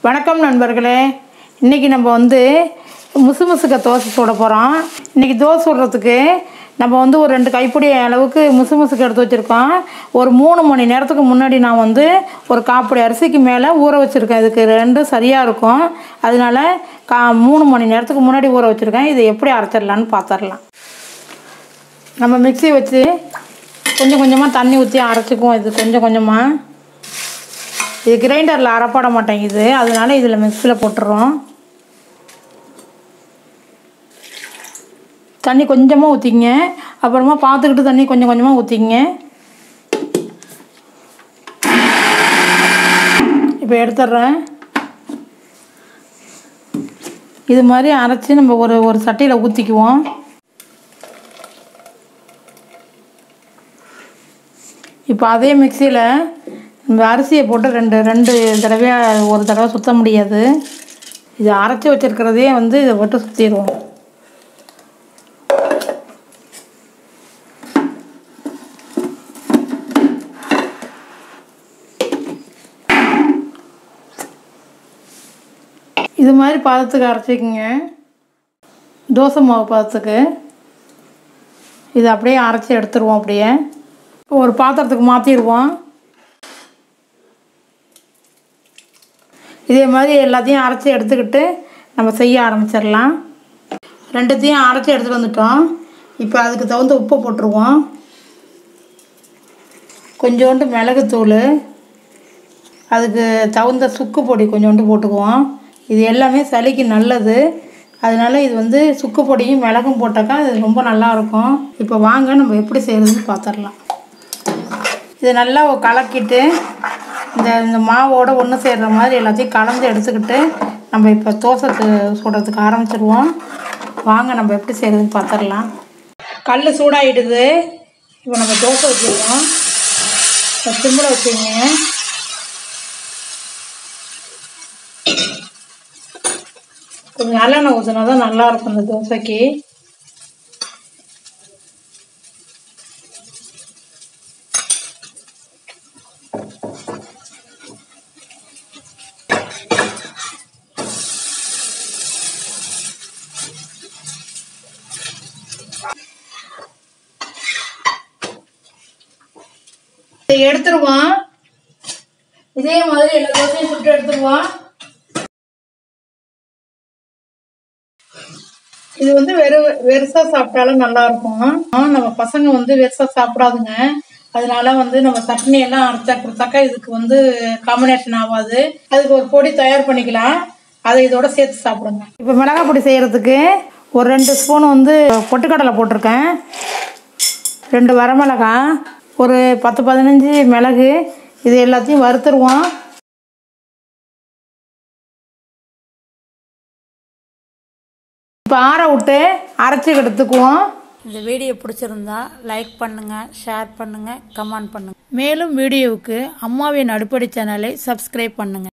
வணக்கம் நண்பர்களே இன்றைக்கி நம்ம வந்து முசு முசுக்க தோசை சுட போகிறோம் இன்றைக்கி தோசை சுடுறதுக்கு நம்ம வந்து ஒரு ரெண்டு கைப்பிடி அளவுக்கு முசு முசுக்கு எடுத்து வச்சுருக்கோம் ஒரு மூணு மணி நேரத்துக்கு முன்னாடி நான் வந்து ஒரு காப்பிடி அரிசிக்கு மேலே ஊற வச்சுருக்கேன் இதுக்கு ரெண்டும் சரியாக இருக்கும் அதனால கா மூணு மணி நேரத்துக்கு முன்னாடி ஊற வச்சுருக்கேன் இதை எப்படி அரைச்சிடலான்னு பார்த்துடலாம் நம்ம மிக்ஸி வச்சு கொஞ்சம் கொஞ்சமாக தண்ணி ஊற்றி அரைச்சிக்குவோம் இது கொஞ்சம் கொஞ்சமாக இது கிரைண்டரில் அரைப்பட மாட்டேங்குது அதனால இதில் மிக்ஸியில் போட்டுறோம் தண்ணி கொஞ்சமாக ஊற்றிங்க அப்புறமா பார்த்துக்கிட்டு தண்ணி கொஞ்சம் கொஞ்சமாக ஊற்றிங்க இப்போ எடுத்துட்றேன் இது மாதிரி அரைச்சி நம்ம ஒரு ஒரு சட்டியில் ஊற்றிக்குவோம் இப்போ அதே மிக்சியில் இந்த அரிசியை போட்டு ரெண்டு ரெண்டு தடவையாக ஒரு தடவை சுற்ற முடியாது இது அரைச்சி வச்சுருக்கிறதே வந்து இதை போட்டு சுற்றிடுவோம் இது மாதிரி பதத்துக்கு அரைச்சிக்கங்க தோசை மாவு பதத்துக்கு இது அப்படியே அரைச்சி எடுத்துருவோம் அப்படியே ஒரு பாத்திரத்துக்கு மாற்றிடுவோம் இதே மாதிரி எல்லாத்தையும் அரைச்சி எடுத்துக்கிட்டு நம்ம செய்ய ஆரம்பிச்சிடலாம் ரெண்டுத்தையும் அரைச்சி எடுத்துகிட்டு வந்துட்டோம் இப்போ அதுக்கு தகுந்த உப்பு போட்டுருவோம் கொஞ்சோண்டு மிளகுத்தூள் அதுக்கு தகுந்த சுக்கு பொடி கொஞ்சோண்டு போட்டுக்குவோம் இது எல்லாமே சளிக்கு நல்லது அதனால இது வந்து சுக்கு பொடியும் மிளகும் போட்டாக்கா இது ரொம்ப நல்லாயிருக்கும் இப்போ வாங்க நம்ம எப்படி செய்கிறதுன்னு பார்த்துடலாம் இது நல்லா கலக்கிட்டு இந்த இந்த மாவோட ஒன்று சேர்கிற மாதிரி எல்லாத்தையும் கலந்து எடுத்துக்கிட்டு நம்ம இப்போ தோசை சு- சுடுறதுக்கு ஆரம்பிச்சிடுவோம் வாங்க நம்ம எப்படி செய்கிறதுன்னு பார்த்துடலாம் கல் சூடாயிடுது இப்போ நம்ம தோசை வச்சுருவோம் சிம்மில் வச்சுங்க கொஞ்சம் நல்லெண்ணெய் ஊற்றினா தான் நல்லாயிருக்கும் இந்த தோசைக்கு இதை எடுத்துருவோம் இதே மாதிரி எல்லா தோசையும் சுட்டு எடுத்துருவோம் இது வந்து வெறு வெறுசா சாப்பிட்டாலும் நல்லா இருக்கும் ஆனா, நம்ம பசங்க வந்து வெறுசா சாப்பிடாதுங்க அதனால வந்து நம்ம சட்னி எல்லாம் அரைச்சா கொடுத்தாக்கா இதுக்கு வந்து காம்பினேஷன் ஆகாது அதுக்கு ஒரு பொடி தயார் பண்ணிக்கலாம் அதை இதோட சேர்த்து சாப்பிடுங்க இப்போ மிளகாய் பொடி செய்யறதுக்கு ஒரு ரெண்டு ஸ்பூன் வந்து பொட்டுக்கடலை போட்டிருக்கேன் ரெண்டு வரமிளகாய் ஒரு பத்து பதினஞ்சு மிளகு இது எல்லாத்தையும் வறுத்துருவோம் இப்போ ஆற விட்டு அரைச்சி எடுத்துக்குவோம் இந்த வீடியோ பிடிச்சிருந்தா லைக் பண்ணுங்க ஷேர் பண்ணுங்க கமெண்ட் பண்ணுங்க மேலும் வீடியோவுக்கு அம்மாவின் அடுப்படி சேனலை சப்ஸ்கிரைப் பண்ணுங்க